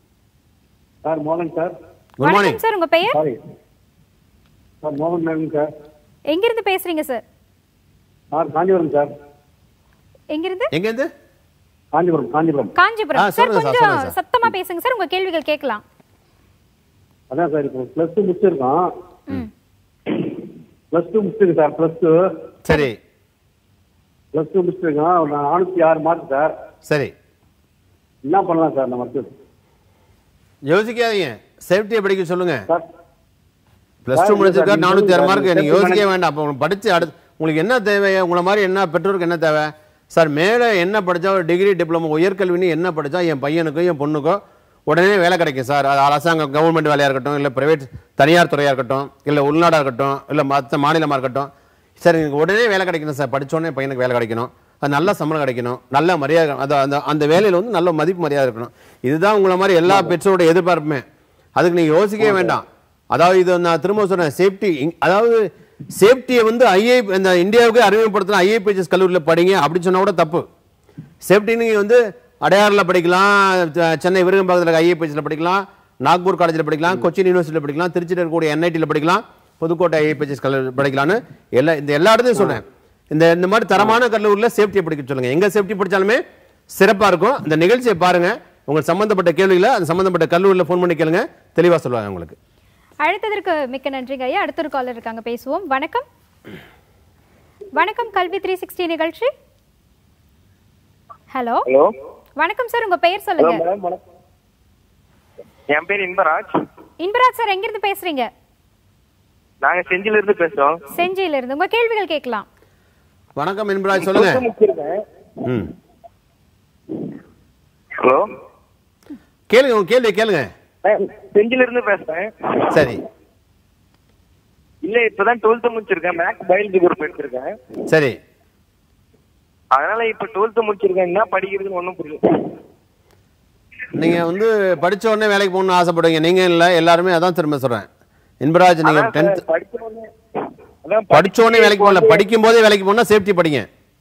சார் மோகன் சார் குட் மார்னிங் வணக்கம் சார் உங்க பெயர் சாரி சார் மோகன் மேம் சார் எங்கிருந்து பேசுறீங்க சார் சார் காஞ்சிபுரம் சார் எங்கிருந்து எங்கேருந்து காஞ்சிபுரம் காஞ்சிபுரம் ஆ, காஞ்சிபுரம் சார் சொல்லுங்க சார், கொஞ்சம் சொல்லுங்க சார். சத்தமா பேசுங்க சார் உங்க கேள்விகள் கேட்கலாம் அதான் சார் இப்போ ப்ளஸ் டூ முடிச்சிருக்கோம் ப்ளஸ் டூ முடிச்சிருக்கு சார் ப்ளஸ் டூ சரி ப்ளஸ் டூ முடிச்சிருக்கோம் ஒரு நானூற்றி ஆறு மார்க் சார் சரி என்ன பண்ணலாம் சார் நமக்கு யோசிக்காதீங்க சேஃப்டியை படிக்க சொல்லுங்க சார் பிளஸ் டூ சார், முடிச்சிருக்கா சார், நானூத்தி ஆறு சார், மார்க் நீங்க safety யோசிக்கவே manage- வேண்டாம் அப்போ உங்களுக்கு படிச்சு அடுத்து உங்களுக்கு என்ன தேவை உங்களை மாதிரி என்ன பெற்றோருக்கு என்ன தேவை சார் மேலே என்ன படிச்சா ஒரு டிகிரி டிப்ளமோ உயர்கல்வின்னு என்ன படிச்சா என் பையனுக்கோ என் பொண்ணுக்கோ உடனே வேலை கிடைக்கும் சார் அது அரசாங்க கவர்மெண்ட் வேலையாக இருக்கட்டும் இல்லை பிரைவேட் தனியார் துறையாக இருக்கட்டும் இல்லை உள்நாடாக இருக்கட்டும் இல்லை மற்ற மாநிலமாக இருக்கட்டும் சார் எனக்கு உடனே வேலை கிடைக்கணும் சார் படிச்சோடனே பையனுக்கு வேலை கிடைக்கணும் அது நல்ல சம்பளம் கிடைக்கணும் நல்ல மரியாதை அது அந்த அந்த வேலையில் வந்து நல்ல மதிப்பு மரியாதை இருக்கணும் இதுதான் உங்களை மாதிரி எல்லா பெற்றோரோட எதிர்பார்ப்புமே அதுக்கு நீங்கள் யோசிக்கவே வேண்டாம் அதாவது இது நான் திரும்ப சொல்றேன் சேஃப்டி அதாவது சேஃப்டியை வந்து ஐஏ இந்த இந்தியாவுக்கு அறிமுகப்படுத்தின ஐஏபிஎஸ் கல்லூரியில் படிங்க அப்படின்னு சொன்னா கூட தப்பு சேஃப்டி நீங்கள் வந்து அடையாறில் படிக்கலாம் செ- சென்னை விருகம்பாக்கத்தில் ஐஏபிஎஸ்ல படிக்கலாம் நாக்பூர் காலேஜில் படிக்கலாம் கொச்சின் யூனிவர்சிட்டியில் படிக்கலாம் திருச்சியில் இருக்கக்கூடிய என்ஐடியில் படிக்கலாம் புதுக்கோட்டை ஐஏபிஎஸ் கல்லூரி படிக்கலாம்னு எல்லா இந்த எல்லா இடத்தையும் சொல்றேன் இந்த இந்த மாதிரி தரமான கல்லூரியில் சேஃப்டியை படிக்க சொல்லுங்க எங்க சேஃப்டி படிச்சாலுமே சிறப்பா இருக்கும் இந்த நிகழ்ச்சியை பாருங்க உங்களுக்கு சம்பந்தப்பட்ட கேள்விகளை அந்த சம்பந்தப்பட்ட கல்லூரியில் ஃபோன் பண்ணி கேளுங்க தெளிவா சொல்லுவாங்க உங்களுக்கு அழைத்ததற்கு மிக்க நன்றிங்க ஐயா அடுத்த ஒரு காலர் இருக்காங்க பேசுவோம் வணக்கம் வணக்கம் கல்வி த்ரீ சிக்ஸ்டி நிகழ்ச்சி ஹலோ ஹலோ வணக்கம் சார் உங்க பெயர் சொல்லுங்க மேடம் வணக்கம் என் பேர் இன்பராஜ் இன்பராஜ் சார் எங்கிருந்து பேசுறீங்க நாங்க செஞ்சில இருந்து பேசுறோம் செஞ்சியில இருந்து உங்க கேள்விகள் கேட்கலாம் வணக்கம் இன்பராஜ் சொல்லுங்க முடிச்சிருக்கேன் ம் ஹலோ கேளுங்க உங்க கேள்வி கேளுங்க செஞ்சில இருந்து பேசுறேன் சரி இல்ல இப்பதான் டுவெல்த் முடிச்சிருக்கேன் மேக்ஸ் பயாலஜி குரூப் எடுத்திருக்கேன் சரி அதனால இப்ப டுவெல்த் முடிச்சிருக்கேன் என்ன படிக்கிறதுன்னு ஒண்ணும் புரியல நீங்க வந்து படிச்ச உடனே வேலைக்கு போகணும்னு ஆசைப்படுவீங்க நீங்க இல்ல எல்லாருமே அதான் திரும்ப சொல்றேன் இன்பராஜ் நீங்க அதான் டென்த் சார், படிச்ச உடனே அதான் படிச்ச உடனே வேலைக்கு போகல படிக்கும் போதே வேலைக்கு போனா சேஃப்டி படிங்க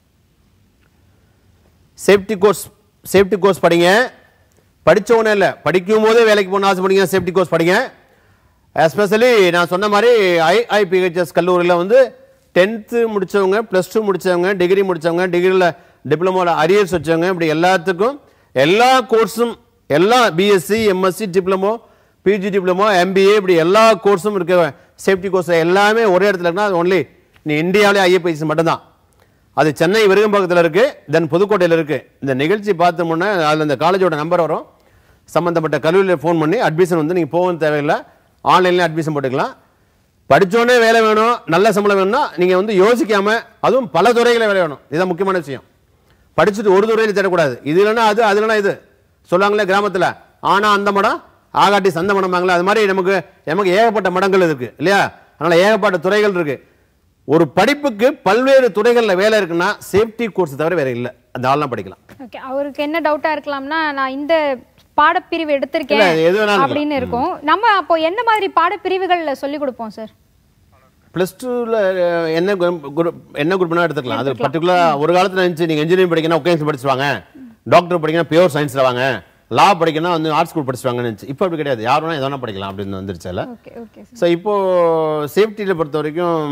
சேஃப்டி கோர்ஸ் சேஃப்டி கோர்ஸ் படிங்க படிச்ச உடனே இல்ல படிக்கும் போதே வேலைக்கு போகணும் ஆசைப்படுங்க சேஃப்டி கோர்ஸ் படிங்க எஸ்பெஷலி நான் சொன்ன மாதிரி ஐஐபிஹெச்எஸ் கல்லூரியில் வந்து டென்த்து முடிச்சவங்க ப்ளஸ் டூ முடிச்சவங்க டிகிரி முடிச்சவங்க டிகிரியில் டிப்ளமோவில் அரியர்ஸ் வச்சவங்க இப்படி எல்லாத்துக்கும் எல்லா கோர்ஸும் எல்லா BSc MSc diploma PG diploma MBA இப்படி எல்லா கோர்ஸும் இருக்க சேஃப்டி கோர்ஸ் எல்லாமே ஒரே இடத்துல இருக்குன்னா அது ஒன்லி நீ இந்தியாவிலே ஐஏபிஎஸ் மட்டும்தான் அது சென்னை விருகம்பாக்கத்தில் இருக்கு தென் புதுக்கோட்டையில் இருக்கு இந்த நிகழ்ச்சி பார்த்தோம்னா அதில் இந்த காலேஜோட நம்பர் வரும் சம்பந்தப்பட்ட கல்லூரியில் ஃபோன் பண்ணி அட்மிஷன் வந்து நீங்கள் போகவும் தேவையில்லை ஆன்லைன்லேயே அட்மிஷன் போட்டுக்கலாம் படிச்சோடனே வேலை வேணும் நல்ல சம்பளம் வேணும்னா நீங்கள் வந்து யோசிக்காம அதுவும் பல துறைகளில் வேலை வேணும் இதுதான் முக்கியமான விஷயம் படிச்சுட்டு ஒரு துறையில் தேடக்கூடாது இது இல்லைன்னா அது அது இல்லைன்னா இது சொல்லுவாங்களே கிராமத்தில் ஆனா அந்த மடம் ஆகாட்டி சந்த மடம்பாங்களே அது மாதிரி நமக்கு நமக்கு ஏகப்பட்ட மடங்கள் இருக்கு இல்லையா அதனால ஏகப்பட்ட துறைகள் இருக்கு ஒரு படிப்புக்கு பல்வேறு துறைகளில் வேலை இருக்குன்னா சேஃப்டி கோர்ஸ் தவிர வேற இல்லை அந்த ஆள்லாம் படிக்கலாம் ஓகே அவருக்கு என்ன டவுட்டா இருக்கலாம்னா நான் இந்த பாடப்பிரிவு எடுத்திருக்கேன் இல்ல, எது வேணாலும் அப்படின்னு இருக்கும் நம்ம அப்போ என்ன மாதிரி பாடப்பிரிவுகள்ல சொல்லி கொடுப்போம் சார் ப்ளஸ் டூவில் என்ன குரூப் என்ன குரூப்னா எடுத்துக்கலாம் அது பர்டிகுலராக ஒரு காலத்தில் இருந்துச்சு நீங்கள் இன்ஜினியரிங் படிக்கணும் உட்காந்து படிச்சுவாங்க டாக்டர் படிக்கணும் பியூர் சயின்ஸில் வாங்க லா படிக்கணும் வந்து ஆர்ட்ஸ் ஸ்கூல் படிச்சுவாங்கன்னு இருந்துச்சு இப்போ அப்படி கிடையாது யார் வேணா எது வேணா படிக்கலாம் அப்படின்னு வந்துருச்சுல ஓகே ஓகே ஸோ இப்போ சேஃப்டியில் பொறுத்த வரைக்கும்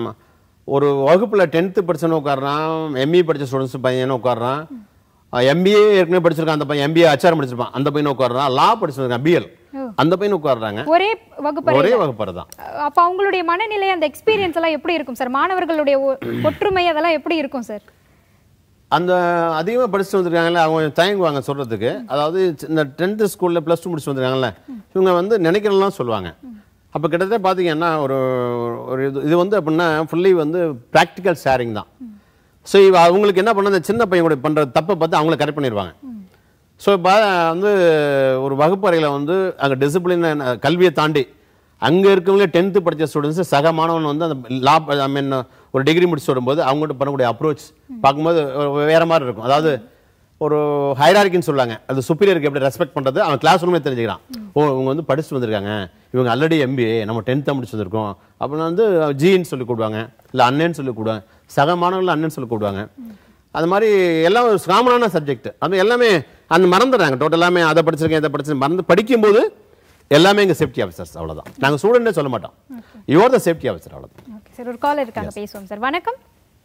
ஒரு வகுப்பில் டென்த்து படிச்சவனும் உட்காடுறான் எம்இ படிச்ச ஸ்டூடெண்ட்ஸ் பையனும் உட்காடுறான் எம்பிஏ ஏற்கனவே படிச்சிருக்கான் அந்த பையன் எம்பிஏ அச்சாரம் படிச்சிருப்பான் அந்த பையன் உட்காடுறான் லா படிச்சிருக்கான் பிஎல் அந்த பையன் உட்காடுறாங்க ஒரே வகுப்பறை ஒரே வகுப்பறை தான் அப்ப அவங்களுடைய மனநிலை அந்த எக்ஸ்பீரியன்ஸ் எல்லாம் எப்படி இருக்கும் சார் மாணவர்களுடைய ஒ- ஒற்றுமை அதெல்லாம் எப்படி இருக்கும் சார் அந்த அதிகமாக படிச்சுட்டு வந்திருக்காங்கல்ல அவங்க கொஞ்சம் தயங்குவாங்க சொல்றதுக்கு அதாவது சி- இந்த டென்த்து ஸ்கூலில் ப்ளஸ் டூ முடிச்சுட்டு வந்திருக்காங்கல்ல இவங்க வந்து நினைக்கிறதெல்லாம் சொல்லுவாங்க அப்போ கிட்டத்தட்ட பார்த்தீங்கன்னா ஒரு ஒரு இது இது வந்து அப்படின்னா ஃபுல்லி வந்து ப்ராக்டிக்கல் ஷேரிங் தான் ஸோ இவ அவங்களுக்கு என்ன பண்ண அந்த சின்ன பையன் கூட பண்ணுற தப்பை பார்த்து அவங்கள கரெக்ட் பண்ணிடுவாங்க ஸோ இப்போ வந்து ஒரு வகுப்பறையில் வந்து அங்கே டிசிப்ளின் கல்வியை தாண்டி அங்கே இருக்கவங்க டென்த்து படித்த ஸ்டூடெண்ட்ஸ் சக மாணவன் வந்து அந்த லா ஐ மீன் ஒரு டிகிரி முடிச்சு வரும்போது அவங்ககிட்ட பண்ணக்கூடிய அப்ரோச் பார்க்கும்போது ஒரு வேற மாதிரி இருக்கும் அதாவது ஒரு ஹைரார்கின்னு சொல்லுவாங்க அது சுப்பீரியருக்கு எப்படி ரெஸ்பெக்ட் பண்ணுறது அவன் கிளாஸ் ரூமே தெரிஞ்சுக்கிறான் ஓ இவங்க வந்து படிச்சுட்டு வந்திருக்காங்க இவங்க ஆல்ரெடி எம்பிஏ நம்ம டென்த்தை முடிச்சு வந்திருக்கோம் அப்படின்னா வந்து ஜின்னு சொல்லி கூடுவாங்க இல்லை அண்ணன்னு சொல்லி கூடுவாங்க சக மாணவர்கள் அண்ணன் சொல்லி கூடுவாங்க அது மாதிரி எல்லாம் ஒரு காமனான சப்ஜெக்ட் அது எல்லாமே அந்த மறந்துடுறாங்க டோட்டல் எல்லாமே அதை படிச்சிருக்கேன் இதை படிச்சிருக்கேன் மறந்து படிக்கும்போது எல்லாமே எங்கள் சேஃப்டி ஆஃபீஸர்ஸ் அவ்வளவுதான் நாங்கள் ஸ்டூடெண்ட்டே சொல்ல மாட்டோம் யுவர் த சேஃப்டி ஆஃபீஸர் அவ்வளோதான் ஓகே சார் ஒரு காலர் இருக்காங்க பேசுவோம் சார் வணக்கம்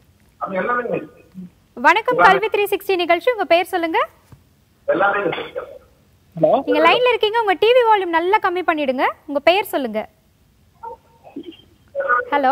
வணக்கம் கல்வி த்ரீ சிக்ஸ்டி நிகழ்ச்சி உங்க பேர் சொல்லுங்க ஹலோ நீங்க லைன்ல இருக்கீங்க உங்க டிவி வால்யூம் நல்லா கம்மி பண்ணிடுங்க உங்க பெயர் சொல்லுங்க ஹலோ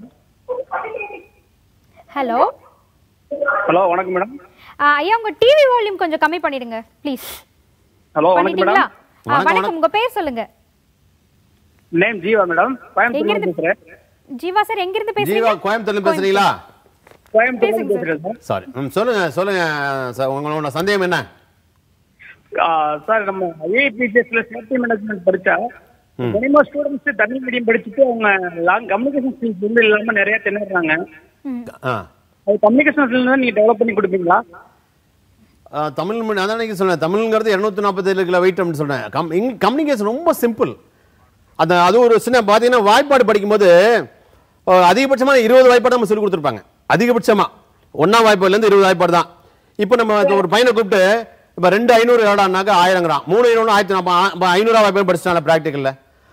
ஹலோ ஹலோ வணக்கம் மேடம் ஐயா உங்க டிவி வால்யூம் கொஞ்சம் கம்மி பண்ணிடுங்க ப்ளீஸ் ஹலோ வணக்கம் பண்ணிட்டீங்களா மேடம் ஆ, வணக்கம், வணக்கம் உங்க பேர் சொல்லுங்க நேம் ஜீவா மேடம் கோயம்புத்தூர்ல எங்கிருந்து பேசுறேன் ஜீவா சார் எங்க இருந்து ஜீவா பேசுறீங்க கோயம்புத்தூர்ல பேசுறீங்களா கோயம்புத்தூர்ல பேசுங்க பேசுறேன் சார் சாரி ம் சொல்லுங்க சொல்லுங்க சார் உங்களோட சந்தேகம் என்ன ஆ, சார் நம்ம ஐஏபிசிஎஸ்ல சேஃப்டி மேனேஜ்மெண்ட் படிச்சா மினிமம் ஸ்டூடெண்ட்ஸ் தமிழ் மீடியம் படிச்சுட்டு அவங்க லாங் கம்யூனிகேஷன் ஸ்கில்ஸ் வந்து இல்லாம நிறைய திணறாங்க ஆ அது கம்யூனிகேஷன் ஸ்கில் நீங்க டெவலப் பண்ணி கொடுப்பீங்களா ஆ, தமிழ் மொழி அதான் அன்னைக்கு சொன்னேன் தமிழ்ங்கிறது இரநூத்தி நாற்பத்தேழு கிலோ வெயிட் அப்படின்னு சொன்னேன் கம் கம்யூனிகேஷன் ரொம்ப சிம்பிள் அது அது ஒரு சின்ன பார்த்தீங்கன்னா வாய்ப்பாடு படிக்கும்போது அஹ், அதிகபட்சமா இருபது வாய்ப்பாடு நம்ம சொல்லி கொடுத்துருப்பாங்க அதிகபட்சமா ஒன்னாம் வாய்ப்பாடுல இருந்து இருபது வாய்ப்பாடு தான் இப்போ நம்ம இப்ப ஒரு பையனை கூப்பிட்டு இப்போ ரெண்டு ஐநூறு எவ்வளோனாக்கா ஆயிரங்கிறான் மூணு ஐநூறு ஆயிரத்தி நம்ம ஐநூறுவா வாய்ப்பு படிச்சிட்டாங்க ப்ராக்டிக்கலில்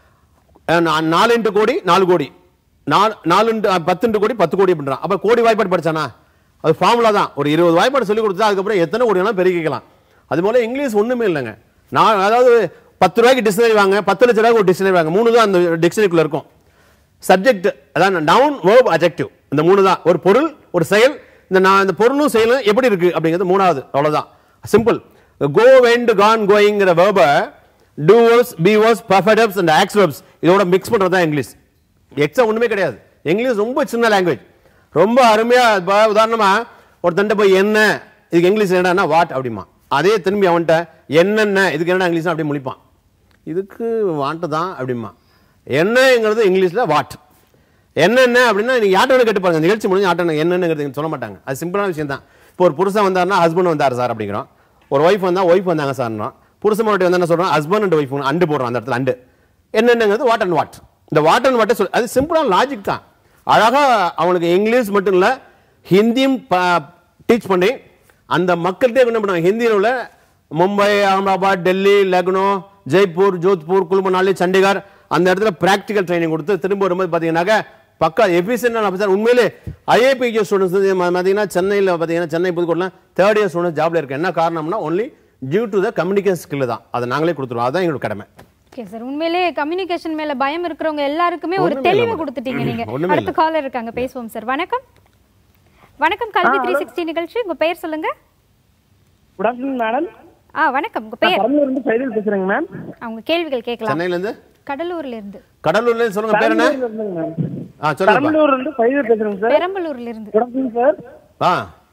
நாலு இன்ட்டு கோடி நாலு கோடி நாலு நாலு இன்ட்டு அஹ், பத்து இன்ட்டு கோடி பத்து கோடி அப்படின்றான் அப்போ கோடி வாய்ப்பாடு படிச்சானா அது ஃபார்முலா தான் ஒரு இருபது வாய்ப்பாடு சொல்லி கொடுத்தா அதுக்கப்புறம் எத்தனை கோடி வேணாலும் பெருக்கிக்கலாம் அது போல இங்கிலீஷ் ஒண்ணுமே இல்லைங்க நான் அதாவது பத்து ரூபாய்க்கு டிக்ஷனரி வாங்க பத்து லட்ச ரூபாய்க்கு ஒரு டிக்ஷனரி வாங்க மூணு தான் அந்த டிக்ஷனரிக்குள்ள இருக்கும் சப்ஜெக்ட் அதான் நவுன் வேர்ப் அஜெக்டிவ் இந்த மூணு தான் ஒரு பொருள் ஒரு செயல் இந்த நான் இந்த பொருளும் செயலும் எப்படி இருக்கு அப்படிங்கிறது மூணாவது அவ்வளவுதான் சிம்பிள் கோ வெண்ட் கான் கோயிங்கிற வேர்பை டூவர்ஸ் பீவர்ஸ் பர்ஃபெக்டப்ஸ் அண்ட் ஆக்ஸ்வர்ப்ஸ் இதோட மிக்ஸ் பண்றது தான் இங்கிலீஷ் எக்ஸா ஒண்ணுமே கிடையாது இங்கிலீஷ் ரொம்ப சின்ன லாங்குவேஜ் ரொம்ப அருமையா இப்ப உதாரணமா ஒருத்தன்ட்ட போய் என்ன இதுக்கு இங்கிலீஷ் என்னன்னா வாட் அப்படிமா அதே திரும்பி அவன்கிட்ட என்னென்ன இதுக்கு என்ன இங்கிலீஷ் அப்படி முழிப்பான் இதுக்கு வாட்டு தான் அப்படிமா என்னங்கிறது இங்கிலீஷ்ல வாட் என்னென்ன அப்படின்னா நீங்க யார்ட்ட கேட்டு பாருங்க நிகழ்ச்சி முடிஞ்சு யார்ட்ட என்னங்கிறது சொல்ல மாட்டாங்க அது சிம்பிளான விஷயம் தான் இப்போ ஒரு புருஷன் வந்தாருன்னா ஹஸ்பண்ட் வந்தார் சார் அப்படிங்கிறோம் ஒரு ஒய்ஃப் வந்தா ஒய்ஃப் வந்தாங்க சார்ன்றோம் புருஷன் மட்டும் வந்து என்ன சொல்றோம் ஹஸ்பண்ட் அண்ட் ஒய்ஃப் அண்டு போடுறோம் அந்த இடத்துல அண்டு என்னென்னங்கிறது வாட் அண்ட் வாட் இந்த வாட் அண்ட் வாட்டை சொல் அது சிம்பிளான லாஜிக் தான் அழகா அவனுக்கு இங்கிலீஷ் மட்டும் இல்ல ஹிந்தியும் டீச் பண்ணி அந்த மக்கள்கிட்ட என்ன பண்ணுவாங்க ஹிந்தியில் உள்ள மும்பை அகமதாபாத் டெல்லி லக்னோ ஜெய்ப்பூர் ஜோத்பூர் குழுமனாலி சண்டிகார் அந்த இடத்துல பிராக்டிக்கல் ட்ரைனிங் கொடுத்து திரும்ப வரும்போது பார்த்தீங்கன்னாக்க பக்கா எஃபிஷியன்டான ஆஃபீஸர் உண்மையிலே ஐஏபிஜே ஸ்டூடெண்ட்ஸ் பார்த்தீங்கன்னா சென்னையில் பார்த்தீங்கன்னா சென்னை புதுக்கோட்டில் தேர்ட் இயர் ஸ்டூடெண்ட்ஸ் ஜாப்ல இருக்கு என்ன காரணம்னா only due to the communication skill தான் அதை நாங்களே கொடுத்துருவோம் அதுதான் எங்களோட கடமை ஓகே சார் உண்மையிலே கம்யூனிகேஷன் மேல பயம் இருக்கிறவங்க எல்லாருக்குமே ஒரு ஒண்ணுமே தெளிவு இல்ல. கொடுத்துட்டீங்க நீங்க ஒண்ணுமே அடுத்த காலர் இருக்காங்க பேசுவோம் சார் வணக்கம் வணக்கம் கல்வி த்ரீ சிக்ஸ்டி நிகழ்ச்சி உங்க பெயர் சொல்லுங்க குட் ஆஃப்டர்நூன் மேடம் ஆ வணக்கம் உங்க பெயர் கடலூர் இருந்து சைதில் பேசுறேங்க மேம் அவங்க கேள்விகள் கேட்கலாம் சென்னையில இருந்து கடலூர்ல இருந்து கடலூர்ல இருந்து சொல்லுங்க பேர் என்ன ஆ சொல்லுங்க பெரம்பலூர் இருந்து சைதில் பேசுறேங்க சார் பெரம்பலூர்ல இருந்து குட் ஆஃப்டர்நூன் சார் ஆ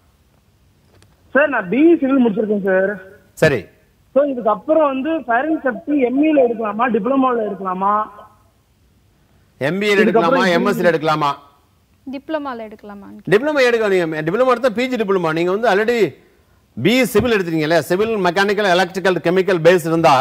சார் நான் பிஇ சிவில் முடிச்சிருக்கேன் சார் சரி ஸோ இதுக்கு அப்புறம் வந்து ஃபயர் அண்ட் சேஃப்டி எம்இல எடுக்கலாமா டிப்ளமோல எடுக்கலாமா எம்பிஏ எடுக்கலாமா எம்எஸ்சி எடுக்கலாமா டிப்ளமால எடுக்கலாமா டிப்ளமா எடுக்க நீங்க டிப்ளமா எடுத்தா பிஜி டிப்ளமா நீங்க வந்து ஆல்ரெடி பி சிவில் எடுத்துட்டீங்கல்ல civil mechanical electrical chemical base இருந்தா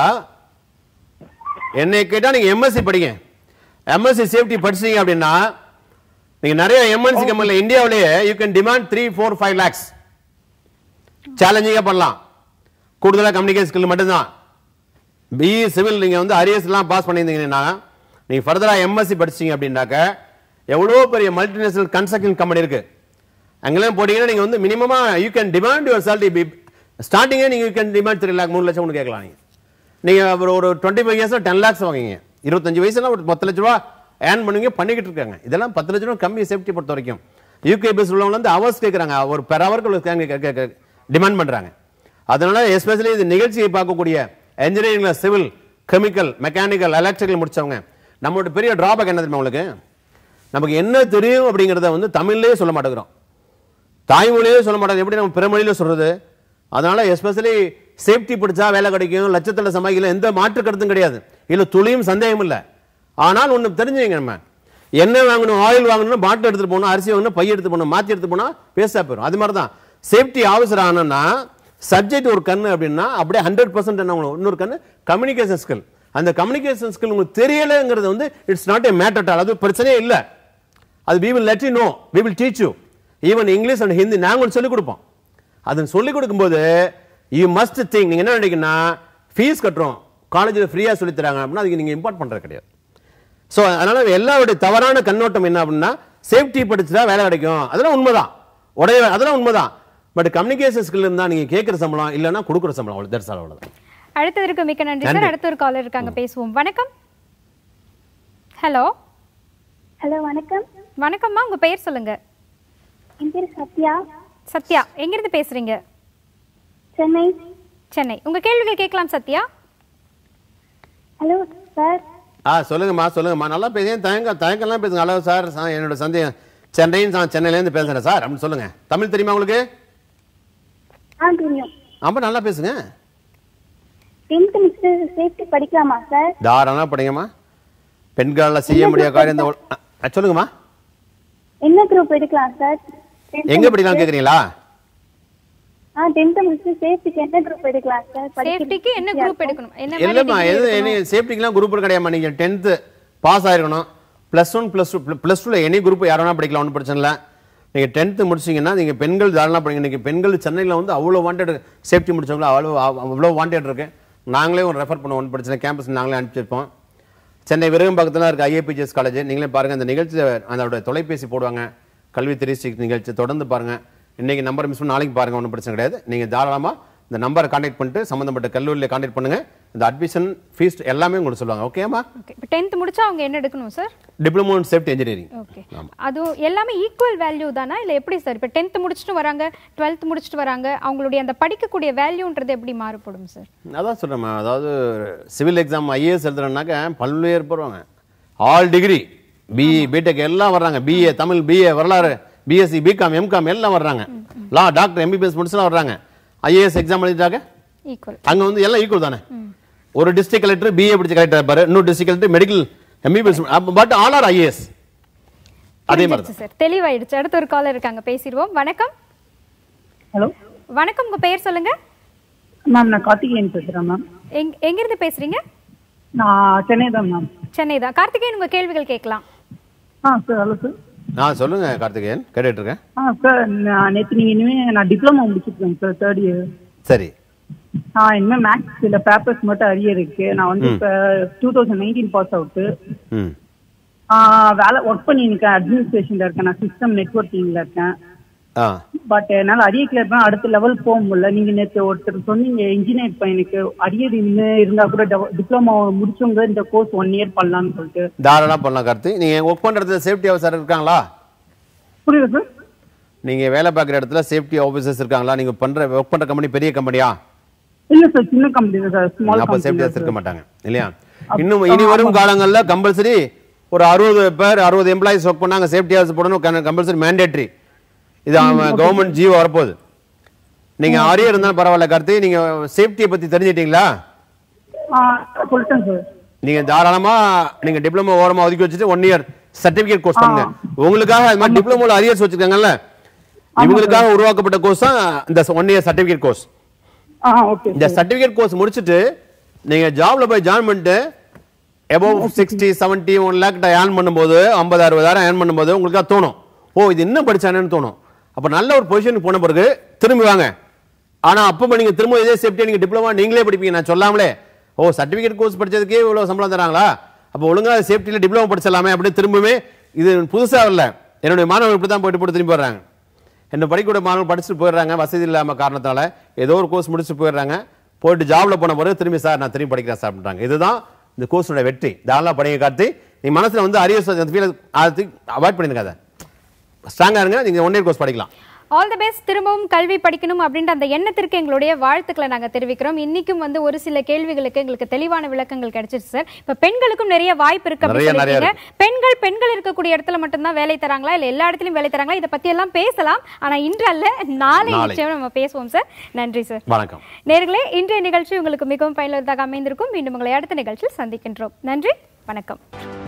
என்னை கேட்டா நீங்க எம்எஸ்சி படிங்க எம்எஸ்சி சேஃப்டி படிச்சீங்க அப்படின்னா நீங்க நிறைய எம்என்சி கம்பெனில இந்தியாவிலேயே you can demand three four five lakhs சேலஞ்சிங்கா பண்ணலாம் கூடுதலா கம்யூனிகேஷன் ஸ்கில் மட்டும்தான் பிஇ சிவில் நீங்க வந்து அரியர்ஸ் எல்லாம் பாஸ் பண்ணியிருந்தீங்கன்னா நீங்க ஃபர்தரா எம்எஸ்சி படிச்சீங்க அப்படின்னாக்க எவ்வளோ பெரிய மல்டிநேஷனல் கன்ஸ்ட்ரக்ஷன் கம்பெனி இருக்கு அங்கெல்லாம் போட்டீங்கன்னா நீங்க வந்து மினிமமா you can demand your salary ஸ்டார்டிங்கே நீங்க you can demand three lakh மூணு லட்சம் ஒன்று கேட்கலாம் நீங்க நீங்க ஒரு ஒரு டுவெண்ட்டி ஃபைவ் இயர்ஸ்ல டென் லேக்ஸ் வாங்குங்க இருபத்தஞ்சு வயசுல ஒரு பத்து லட்ச ரூபா ஏர்ன் பண்ணுவீங்க பண்ணிக்கிட்டு இருக்காங்க இதெல்லாம் பத்து லட்ச ரூபா கம்மி சேஃப்டி பொறுத்த வரைக்கும் யூகே பேஸ் உள்ளவங்க வந்து ஹவர்ஸ் கேட்குறாங்க ஒரு பெர் ஹவருக்கு டிமாண்ட் பண்றாங்க அதனால எஸ்பெஷலி இந்த நிகழ்ச்சியை பார்க்கக்கூடிய இன்ஜினியரிங்ல சிவில் கெமிக்கல் மெக்கானிக்கல் எலக்ட்ரிக்கல் முடிச்சவங்க நம்மளோட பெரிய டிராபேக் என்ன தெரியுமா உங்களுக்கு நமக்கு என்ன தெரியும் அப்படிங்கிறத வந்து தமிழ்லயே சொல்ல மாட்டேங்கிறோம் தாய்மொழியே சொல்ல மாட்டாங்க எப்படி நம்ம பிற மொழியில சொல்றது அதனால எஸ்பெஷலி சேஃப்டி படிச்சா வேலை கிடைக்கும் லட்சத்தில் சமாளிக்கல எந்த மாற்று கருத்தும் கிடையாது இல்ல துளியும் சந்தேகம் இல்லை ஆனால் ஒண்ணு தெரிஞ்சுங்க நம்ம எண்ணெய் வாங்கணும் ஆயில் வாங்கணும் பாட்டில் எடுத்துட்டு போகணும் அரிசி வாங்கணும் பை எடுத்து போகணும் மாத்தி எடுத்து போனா பேசா போயிடும் அது மாதிரி தான் சேஃப்டி ஆஃபீஸர் ஆனோம்னா சப்ஜெக்ட் ஒரு கண்ணு அப்படின்னா அப்படியே ஹண்ட்ரட் பர்சன்ட் என்ன உங்களுக்கு இன்னொரு கண்ணு கம்யூனிகேஷன் ஸ்கில் அந்த கம்யூனிகேஷன் ஸ்கில் உங்களுக்கு தெரியலைங்கிறது வந்து இட்ஸ் நாட் ஏ மேட்டர் அது பிரச்சனையே இல்லை அது we will let you know we will teach you even English and Hindi நாங்கள் உங்களுக்கு சொல்லிக் கொடுப்போம் அது சொல்லிக் கொடுக்கும்போது யூ மஸ்ட் திங்க் நீங்க என்ன நினைக்கிறீங்கன்னா ஃபீஸ் கட்டுறோம் காலேஜில் ஃப்ரீயா சொல்லி தராங்க அப்படின்னா அதுக்கு நீங்க இம்பார்ட் பண்றது கிடையாது ஸோ அதனால எல்லாருடைய தவறான கண்ணோட்டம் என்ன அப்படின்னா சேஃப்டி படிச்சுட்டா வேலை கிடைக்கும் அதெல்லாம் உண்மைதான் உடைய அதெல்லாம் உண்மைதான் பட் கம்யூனிகேஷன் ஸ்கில் இருந்தா நீங்க கேட்குற சம்பளம் இல்லைன்னா கொடுக்குற சம்பளம் அவ்வளோ தட்ஸ் ஆல் அவ்வளோதான் அடுத்ததற்கு மிக்க நன்றி சார் நன்றி. அடுத்த ஒரு காலர் இருக்காங்க பேசுவோம் வணக்கம் ஹலோ ஹலோ வணக்கம் வணக்கம்மா உங்க பெயர் சொல்லுங்க என் பேர் சத்யா சத்யா எங்கிருந்து பேசுறீங்க சென்னை சென்னை உங்க கேள்விகள் கேட்கலாம் சத்யா ஹலோ சார் ஆ சொல்லுங்கம்மா சொல்லுங்கம்மா நல்லா பேசுங்க தயங்க தயங்கம்லாம் பேசுங்க ஹலோ சார் சா- என்னோட சந்தேகம் சென்னையின் நான் சென்னையிலேருந்து பேசுகிறேன் சார் அப்படின்னு சொல்லுங்க தமிழ் தெரியுமா உங்களுக்கு ஆ தெரியும் ஆமாம் நல்லா பேசுங்க டென்த் மிஸ்டர் சேஃப்டி படிக்கலாமா சார் தாராளமாக படிங்கம்மா பெண்களால் செய்ய முடியாத காரியம் இந்த உல- அ, அ, சொல்லுங்கம்மா என்ன குரூப் எடுக்கலாம் சார் எங்க படிக்கலாம் கேக்குறீங்களா ஆ டென்த் மிஸ்டர் சேஃப்டிக்கு என்ன குரூப் எடுக்கலாம் சார் சேஃப்டிக்கு என்ன குரூப் எடுக்கணும் என்ன மாதிரி இல்லைம்மா degree எது எடுக்கணும்? என்ன சேஃப்டிக்கெலாம் குரூப் கிடையாதும்மா நீங்கள் டென்த்து பாஸ் ஆயிருக்கணும் plus one plus two plus டூவில் எனி குரூப் யார் வேணா படிக்கலாம் ஒன்றும் பிரச்சனை இல்லை நீங்கள் டென்த்து முடிச்சீங்கன்னா நீங்கள் பெண்கள் தாராளமாக படிங்க இன்றைக்கி பெண்கள் சென்னையில் வந்து அவ்வளோ வாண்டட் சேஃப்டி முடிச்சவங்கள அவ்வளோ அவ்வளோ வாண்டட் இருக்கு நாங்களே ஒரு ரெஃபர் பண்ணுவோம் ஒன்றும் பிரச்சனை கேம்பஸ் நாங்களே அனுப்பிச்சிருப்போம் சென்னை விருகம்பாக்கத்தில் இருக்க ஐஏபிஜிஎஸ் காலேஜ் நீங்களே பாருங்கள் அந்த நிகழ்ச்சி அதோட தொலைபேசி போடுவாங்க கல்வி த்ரீ சிக்ஸ் நிகழ்ச்சி தொடர்ந்து பாருங்கள் இன்றைக்கி நம்பர் மிஸ் பண்ணி நாளைக்கு பாருங்கள் ஒன்றும் பிரச்சனை கிடையாது நீங்கள் தாராளமாக இந்த நம்பரை கான்டாக்ட் பண்ணிட்டு சம்மந்தப்பட்ட கல்லூரியில் கான்டாக்ட் பண்ணுங்கள் இந்த அட்மிஷன் ஃபீஸ் எல்லாமே உங்களுக்கு சொல்லுவாங்க ஓகேம்மா ஓகே இப்போ டென்த் முடிச்சா அவங்க என்ன எடுக்கணும் sir diploma in safety engineering okay அதுவும் எல்லாமே ஈக்குவல் வேல்யூ தானா இல்லை எப்படி சார் இப்போ டென்த் முடிச்சுட்டு வராங்க டுவெல்த் முடிச்சுட்டு வராங்க அவங்களுடைய அந்த படிக்கக்கூடிய வேல்யூன்றது எப்படி மாறுபடும் சார் அதான் சொல்கிறேன் அதாவது சிவில் எக்ஸாம் ஐஏஎஸ் எழுதுறேன்னாக்க பல்வேறு போடுவாங்க ஆல் டிகிரி பிஇ பிடெக் எல்லாம் வர்றாங்க பிஏ தமிழ் பிஏ வரலாறு பிஎஸ்சி பிகாம் எம்காம் எல்லாம் வர்றாங்க லா டாக்டர் எம்பிபிஎஸ் முடிச்சுலாம் வர்றாங்க ஐஏஎஸ் எக்ஸாம் எழுதிட்டாங்க ஈக்குவல் அங்கே வந்து எல்லாம் ஈக்குவல் தானே ஒரு டிஸ்ட்ரிக்ட் கலெக்டர் பிஏ படிச்ச கலெக்டர் இருப்பாரு இன்னொரு district collector medical MBBS but all are IAS அதே மாதிரி தான் சார் தெளிவாயிடுச்சு அடுத்த ஒரு காலர் இருக்காங்க பேசிடுவோம் வணக்கம் ஹலோ வணக்கம் உங்க பெயர் சொல்லுங்க மேம் நான் கார்த்திகேயன் பேசுறேன் மேம் எங் எங்கிருந்து பேசுறீங்க நான் சென்னை தான் மேம் சென்னை தான் கார்த்திகேயன் உங்க கேள்விகள் கேட்கலாம் ஆ சார் ஹலோ சார் ஆ சொல்லுங்க கார்த்திகேயன் கேட்டுட்டு இருக்கேன் ஆ சார் நான் நேற்று நீங்கள் இனிமேல் நான் டிப்ளமோ முடிச்சிருக்கேன் சார் தேர்ட் இயர் சரி நான் இனிமேல் மேக்ஸ் சில பேப்பர்ஸ் மட்டும் அரியர் இருக்கு நான் வந்து இப்போ two thousand nineteen pass out ம் வேலை ஒர்க் பண்ணியிருக்கேன் அட்மினிஸ்ட்ரேஷனில் இருக்கேன் நான் சிஸ்டம் நெட்ஒர்க்கிங்கில் இருக்கேன் ஆ பட் என்னால் அரியர் கிளியர் பண்ண அடுத்த லெவல் போக முடியல நீங்கள் நேற்று ஒருத்தர் சொன்னீங்க இன்ஜினியர் பையனுக்கு அரியர் இன்னும் இருந்தால் கூட டிப்ளமோ முடிச்சவங்க இந்த கோர்ஸ் ஒன் இயர் பண்ணலாம்னு சொல்லிட்டு தாராளமாக பண்ணலாம் கார்த்தி நீங்கள் ஒர்க் பண்ணுற இடத்துல சேஃப்டி ஆஃபீஸர் இருக்காங்களா புரியுது சார் நீங்கள் வேலை பார்க்குற இடத்துல சேஃப்டி ஆஃபீஸர்ஸ் இருக்காங்களா நீங்கள் பண்ணுற ஒர்க் பண்ணுற கம்பெனி பெரிய கம்பெனியா இல்ல சார் சின்ன கம்பெனி தான் சார் ஸ்மால் அப்போ சேஃப்டி கம்பெனி ஆஃபீஸர் இருக்க மாட்டாங்க இல்லையா இன்னும் இனி வரும் காலங்களில் கம்பல்சரி ஒரு அறுபது பேர் அறுபது எம்ப்ளாயிஸ் ஒர்க் பண்ணாங்க சேஃப்டி ஆஃபீஸ் போடணும் கம்பல்சரி மேண்டேட்ரி இது கவர்மெண்ட் ஜியோ வரப்போகுது நீங்கள் அரியர் இருந்தாலும் பரவாயில்ல கார்த்தி நீங்கள் சேஃப்டியை பற்றி தெரிஞ்சிட்டீங்களா சொல்லிட்டேன் சார் நீங்க தாராளமா நீங்க டிப்ளமோ ஓரமா ஒதுக்கி வச்சுட்டு ஒன் இயர் சர்டிபிகேட் கோர்ஸ் பண்ணுங்க உங்களுக்காக அது மாதிரி டிப்ளமோல அரியர்ஸ் வச்சிருக்காங்கல்ல இவங்களுக்காக உருவாக்கப்பட்ட கோர்ஸ் தான் இந்த ஒன் இயர் சர்டிபிகேட் கோர்ஸ் ஆ ஓகே இந்த சர்டிபிகேட் கோர்ஸ் முடிச்சிட்டு நீங்க ஜாப்ல போய் ஜாயின் பண்ணிட்டு above sixty seventy one lakh earn பண்ணும்போது ஐம்பது அறுபதாயிரம் ஏர்ன் பண்ணும்போது உங்களுக்கு அது தோணும் ஓ இது இன்னும் படிச்சானேன்னு தோணும் அப்ப நல்ல ஒரு பொசிஷனுக்கு போன பிறகு திரும்பி வாங்க ஆனா அப்போ நீங்க திரும்ப இதே சேஃப்டியா நீங்க டிப்ளமா நீங்களே படிப்பீங்க நான் சொல்லாமலே ஓ சர்டிபிகேட் கோர்ஸ் படிச்சதுக்கே இவ்வளவு சம்பளம் தராங்களா அப்போ ஒழுங்கா சேஃப்டியில் டிப்ளமோ படிச்சிடலாமே அப்படி திரும்பவே இது புதுசா இல்ல என்னுடைய மாணவர்கள் இப்படி தான் போயிட்டு போட்டு திரும்பி வர்றாங்க என்ன படிக்கக்கூடிய மாணவர்கள் படிச்சுட்டு போயிடுறாங்க வசதி இல்லாம காரணத்தால ஏதோ ஒரு கோர்ஸ் முடிச்சுட்டு போயிடுறாங்க போயிட்டு ஜாப்ல போன பிறகு திரும்பி சார் நான் திரும்பி படிக்கிறேன் சார் அப்படின்றாங்க இதுதான் இந்த கோர்ஸோட வெற்றி தாராளமாக படிங்க கார்த்தி நீ மனசுல வந்து அரியர்ஸ் அந்த ஃபீல் அவாய்ட் பண்ணிருக்காத ஸ்ட்ராங்கா இருங்க நீங்க ஒன் இயர் கோர்ஸ் படிக்கலாம் ஆல் தி பெஸ்ட் திரும்பவும் கல்வி படிக்கணும் அப்படின்ற அந்த எண்ணத்திற்கு எங்களுடைய வாழ்த்துக்களை நாங்க தெரிவிக்கிறோம் இன்னைக்கும் வந்து ஒரு சில கேள்விகளுக்கு எங்களுக்கு தெளிவான விளக்கங்கள் கிடைச்சிருச்சு சார் இப்ப பெண்களுக்கும் நிறைய வாய்ப்பு இருக்கு அப்படின்னு நிறைய, நிறைய சொல்லியிருக்கீங்க பெண்கள் பெண்கள் இருக்கக்கூடிய இடத்துல மட்டும்தான் வேலை தராங்களா இல்ல எல்லா இடத்துலயும் வேலை தராங்களா இதை பத்தி எல்லாம் பேசலாம் ஆனா இன்று அல்ல நாளை நாளை. நிச்சயம் நம்ம பேசுவோம் சார் நன்றி சார் வணக்கம் நேர்களே இன்றைய நிகழ்ச்சி உங்களுக்கு மிகவும் பயனுள்ளதாக அமைந்திருக்கும் மீண்டும் உங்களை அடுத்த நிகழ்ச்சியில் சந்திக்கின்றோம் நன்றி வணக்கம்